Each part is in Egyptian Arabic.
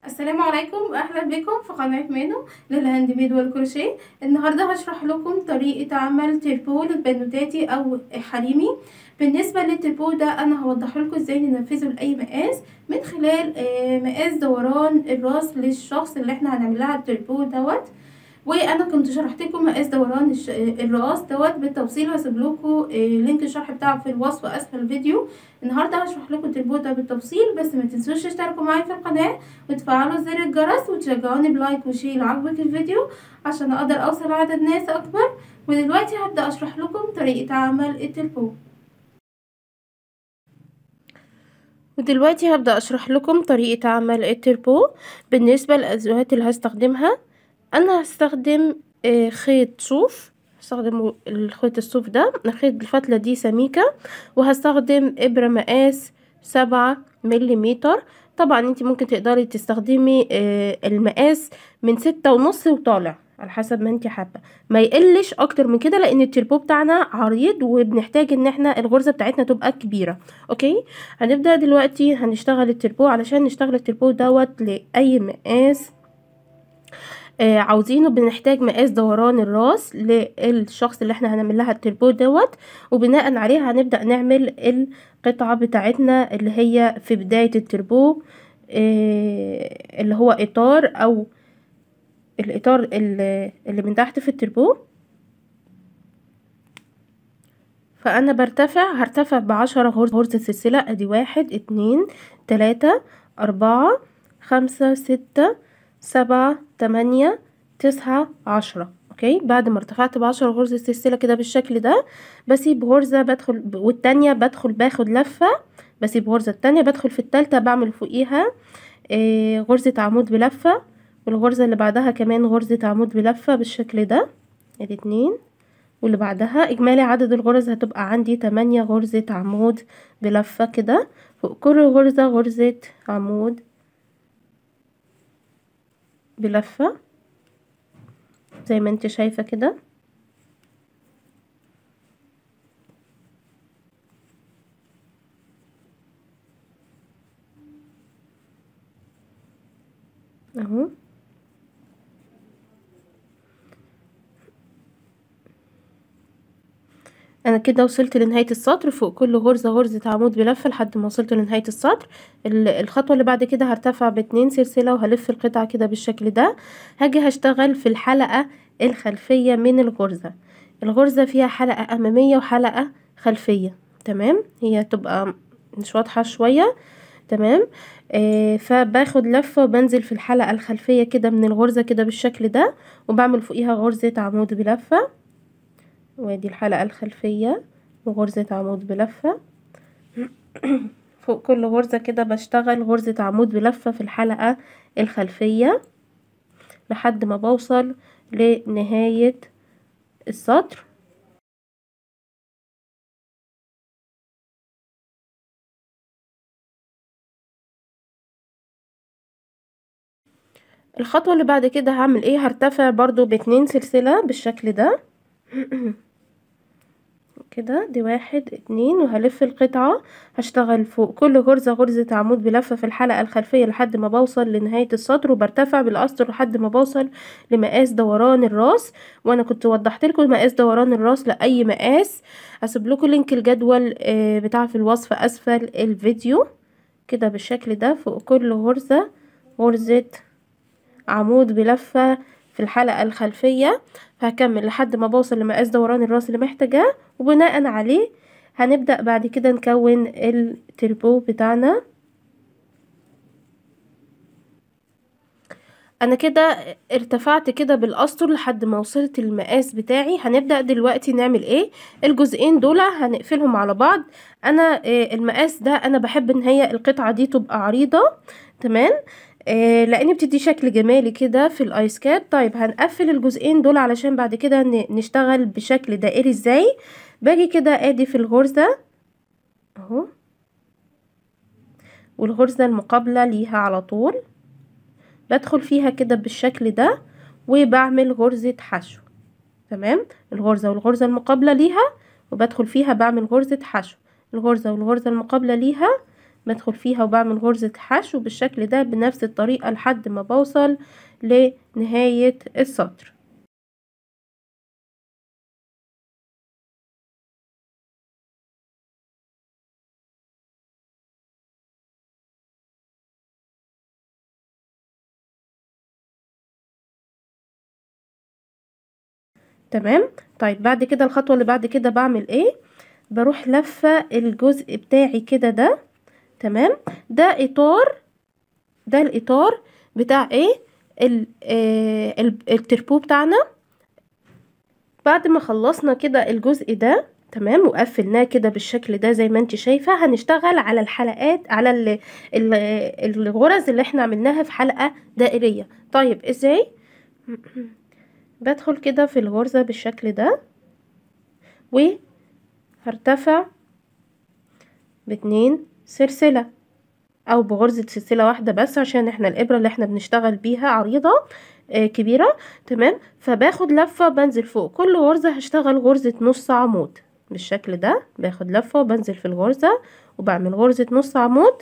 السلام عليكم واهلا بكم في قناه مانو للهاند ميد والكروشيه النهارده هشرح لكم طريقه عمل تربو للبنوتاتي او حريمي بالنسبه للتربو ده انا هوضح لكم ازاي ننفذه لاي مقاس من خلال آه، مقاس دوران الراس للشخص اللي احنا هنعمل لها التربو دوت وانا كنت شرحت لكم مقاس دوران الش- الراس دوت بالتفصيل هسيب لكم لينك الشرح بتاعه في الوصف اسفل الفيديو النهارده هشرح لكم التربو ده بالتفصيل بس ما تنسوش تشتركوا معايا في القناه وتفعلوا زر الجرس وتشجعوني بلايك وشير لو عجبك الفيديو عشان اقدر اوصل عدد ناس اكبر ودلوقتي هبدا اشرح لكم طريقه عمل التربو ودلوقتي هبدأ أشرح لكم طريقة عمل التربو بالنسبة للأدوات اللي هستخدمها أنا هستخدم آه، خيط صوف هستخدم الخيط الصوف ده خيط الفتلة دي سميكة وهستخدم إبرة مقاس سبعة مليمتر طبعا انت ممكن تقدري تستخدمي آه، المقاس من ستة ونص وطالع على حسب ما انت حابه ما يقلش اكتر من كده لان التربو بتاعنا عريض وبنحتاج ان احنا الغرزه بتاعتنا تبقى كبيره اوكي هنبدا دلوقتي هنشتغل التربو علشان نشتغل التربو دوت لاي مقاس آه عاوزينه بنحتاج مقاس دوران الراس للشخص اللي احنا هنعمل لها التربو دوت وبناء عليها هنبدا نعمل القطعه بتاعتنا اللي هي في بدايه التربو آه اللي هو اطار او الاطار اللي اللي من تحت في التربو فانا برتفع هرتفع بعشرة غرز غرزة سلسلة ادي واحد اتنين تلاتة اربعة خمسة ستة سبعة تمانية تسعة عشرة اوكي بعد ما ارتفعت بعشرة غرزة سلسلة كده بالشكل ده بسيب غرزة بدخل والتانية بدخل باخد لفة بسيب غرزة التانية بدخل في التالتة بعمل فوقيها آه غرزة عمود بلفة والغرزة اللي بعدها كمان غرزة عمود بلفة بالشكل ده ادي اتنين واللي بعدها اجمالي عدد الغرز هتبقى عندي تمانية غرزة عمود بلفة كده فوق كل غرزة غرزة عمود بلفة زي ما انت شايفة كده اهو انا كده وصلت لنهاية السطر فوق كل غرزة غرزة عمود بلفة لحد ما وصلت لنهاية السطر الخطوة اللي بعد كده هرتفع باتنين سلسلة وهلف القطعة كده بالشكل ده هاجي هشتغل في الحلقة الخلفية من الغرزة الغرزة فيها حلقة امامية وحلقة خلفية تمام هي تبقى مش واضحة شوية تمام آه فباخد لفة وبنزل في الحلقة الخلفية كده من الغرزة كده بالشكل ده وبعمل فوقيها غرزة عمود بلفة وادي الحلقة الخلفية وغرزة عمود بلفة فوق كل غرزة كده بشتغل غرزة عمود بلفة في الحلقة الخلفية لحد ما بوصل لنهاية السطر الخطوة اللي بعد كده هعمل ايه هرتفع برضو باتنين سلسلة بالشكل ده كده دي واحد اتنين وهلف القطعة هشتغل فوق كل غرزة غرزة عمود بلفة في الحلقة الخلفية لحد ما بوصل لنهاية السطر وبرتفع بالقصر لحد ما بوصل لمقاس دوران الراس وانا كنت وضحت لكم مقاس دوران الراس لأي مقاس هسيب لكم لينك الجدول بتاع في الوصف اسفل الفيديو كده بالشكل ده فوق كل غرزة غرزة عمود بلفة في الحلقة الخلفية فهكمل لحد ما بوصل لمقاس دوران الراس اللي محتاجاه وبناء عليه هنبدأ بعد كده نكون التربو بتاعنا انا كده ارتفعت كده بالاسطر لحد ما وصلت المقاس بتاعي هنبدأ دلوقتي نعمل ايه الجزئين دول هنقفلهم على بعض انا المقاس ده انا بحب ان هي القطعة دي تبقى عريضة تمام آه لان بتدي شكل جمالي كده في الايس كاب طيب هنقفل الجزئين دول علشان بعد كده نشتغل بشكل دائري ازاي باجي كده ادي في الغرزة اهو والغرزة المقابلة ليها على طول بدخل فيها كده بالشكل ده وبعمل غرزة حشو تمام الغرزة والغرزة المقابلة ليها وبدخل فيها بعمل غرزة حشو الغرزة والغرزة المقابلة ليها بدخل فيها وبعمل غرزة حشو بالشكل ده بنفس الطريقة لحد ما بوصل لنهاية السطر تمام طيب بعد كده الخطوة اللي بعد كده بعمل ايه بروح لفة الجزء بتاعي كده ده تمام ده اطار ده الاطار بتاع ايه ال آه التربو بتاعنا بعد ما خلصنا كده الجزء ده تمام وقفلناه كده بالشكل ده زي ما انت شايفه هنشتغل على الحلقات على ال ال الغرز اللي احنا عملناها في حلقه دائريه طيب ازاي بدخل كده في الغرزة بالشكل ده وهرتفع باتنين سلسلة او بغرزة سلسلة واحدة بس عشان احنا الابرة اللي احنا بنشتغل بيها عريضة آه كبيرة تمام فباخد لفة بنزل فوق كل غرزة هشتغل غرزة نص عمود بالشكل ده باخد لفة وبنزل في الغرزة وبعمل غرزة نص عمود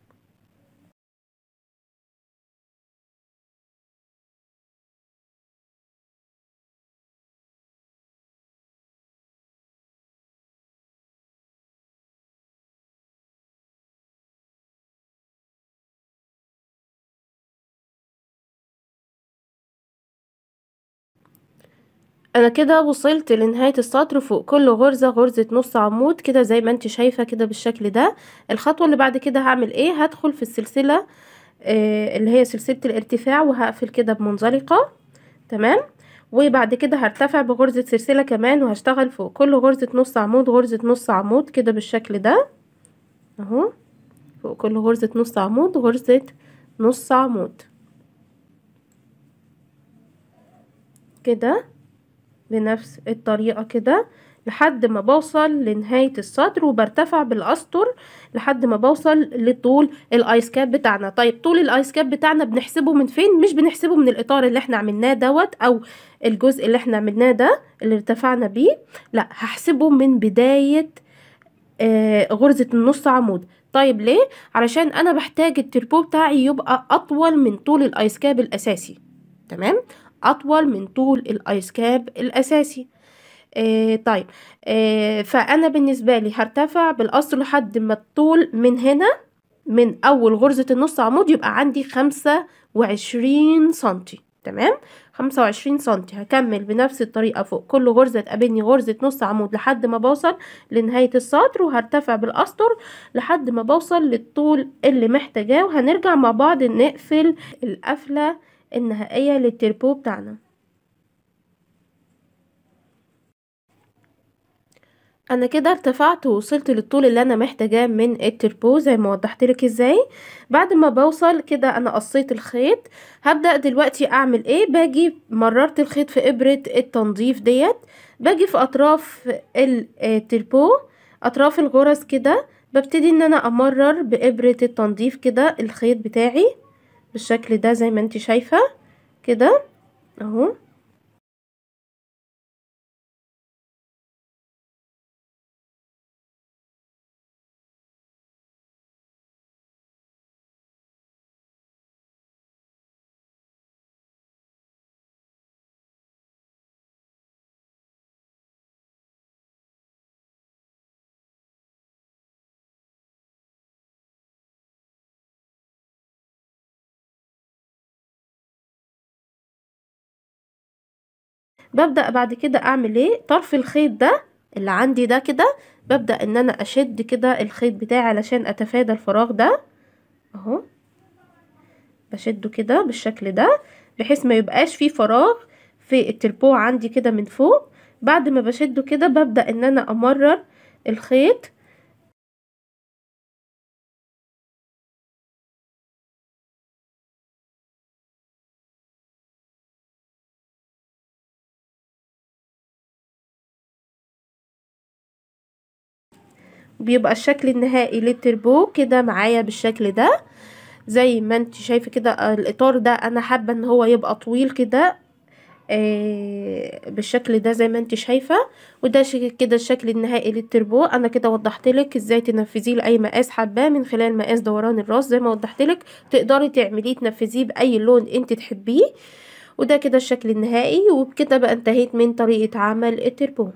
انا كده وصلت لنهاية السطر فوق كل غرزة غرزة نص عمود كده زي ما انت شايفة كده بالشكل ده الخطوة اللي بعد كده هعمل ايه هدخل في السلسلة آه اللي هي سلسلة الارتفاع وهقفل كده بمنزلقة تمام وبعد كده هرتفع بغرزة سلسلة كمان وهشتغل فوق كل غرزة نص عمود غرزة نص عمود كده بالشكل ده اهو فوق كل غرزة نص عمود غرزة نص عمود كده بنفس الطريقة كده لحد ما بوصل لنهاية السطر وبرتفع بالأسطر لحد ما بوصل لطول الايس كاب بتاعنا طيب طول الايس كاب بتاعنا بنحسبه من فين مش بنحسبه من الاطار اللي احنا عملناه دوت او الجزء اللي احنا عملناه ده اللي ارتفعنا بيه لا هحسبه من بداية آه غرزة النص عمود طيب ليه علشان انا بحتاج التربو بتاعي يبقى اطول من طول الايس كاب الاساسي تمام اطول من طول الايس كاب الاساسي آه طيب آه فانا بالنسبه لي هرتفع بالقصر لحد ما الطول من هنا من اول غرزه النص عمود يبقى عندي خمسة وعشرين سنتي تمام خمسة وعشرين سنتي هكمل بنفس الطريقة فوق كل غرزة تقابلني غرزة نص عمود لحد ما بوصل لنهاية السطر وهرتفع بالأسطر لحد ما بوصل للطول اللي محتاجاه وهنرجع مع بعض نقفل القفلة النهائية للتربو بتاعنا انا كده ارتفعت ووصلت للطول اللي انا محتاجاه من التربو زي ما وضحت لك ازاي بعد ما بوصل كده انا قصيت الخيط هبدأ دلوقتي اعمل ايه باجي مررت الخيط في ابرة التنظيف ديت باجي في اطراف التربو اطراف الغرز كده ببتدي ان انا امرر بابرة التنظيف كده الخيط بتاعي بالشكل ده زي ما انت شايفة كده اهو ببدأ بعد كده اعمل ايه طرف الخيط ده اللي عندي ده كده ببدأ ان انا اشد كده الخيط بتاعي علشان اتفادى الفراغ ده اهو بشده كده بالشكل ده بحيث ما يبقاش فيه فراغ في التربو عندي كده من فوق بعد ما بشده كده ببدأ ان انا امرر الخيط بيبقى الشكل النهائي للتربو كده معايا بالشكل ده زي ما انت شايفه كده الاطار ده انا حابه ان هو يبقى طويل كده آه بالشكل ده زي ما انت شايفه وده كده الشكل النهائي للتربو انا كده وضحت لك ازاي تنفذيه لاي مقاس حباه من خلال مقاس دوران الراس زي ما وضحت لك تقدري تعمليه تنفذيه باي لون انت تحبيه وده كده الشكل النهائي وبكده بقى انتهيت من طريقه عمل التربو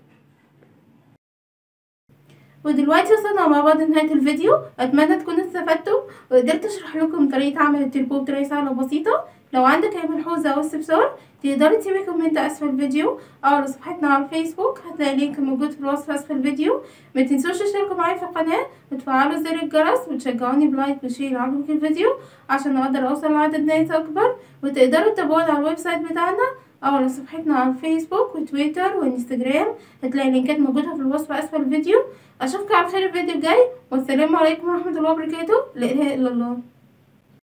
ودلوقتي وصلنا مع بعض لنهايه الفيديو اتمنى تكونوا استفدتوا وقدرت اشرح لكم طريقه عمل التربو بطريقه سهله وبسيطه لو عندك اي ملحوظه او استفسار تقدري تسيبي كومنت اسفل الفيديو او على صفحتنا على الفيسبوك هتلاقي لينك موجود في الوصف اسفل الفيديو ما تنسوش تشتركوا معايا في القناه وتفعلوا زر الجرس وتشجعوني بلايك وشير عجبك الفيديو عشان اقدر اوصل لعدد ناس اكبر وتقدروا تتابعونا على الويب سايت بتاعنا او على صفحتنا على الفيسبوك وتويتر وانستجرام هتلاقي لينكات موجوده في الوصف اسفل الفيديو اشوفكم على خير الفيديو الجاي والسلام عليكم ورحمه الله وبركاته لا اله الا الله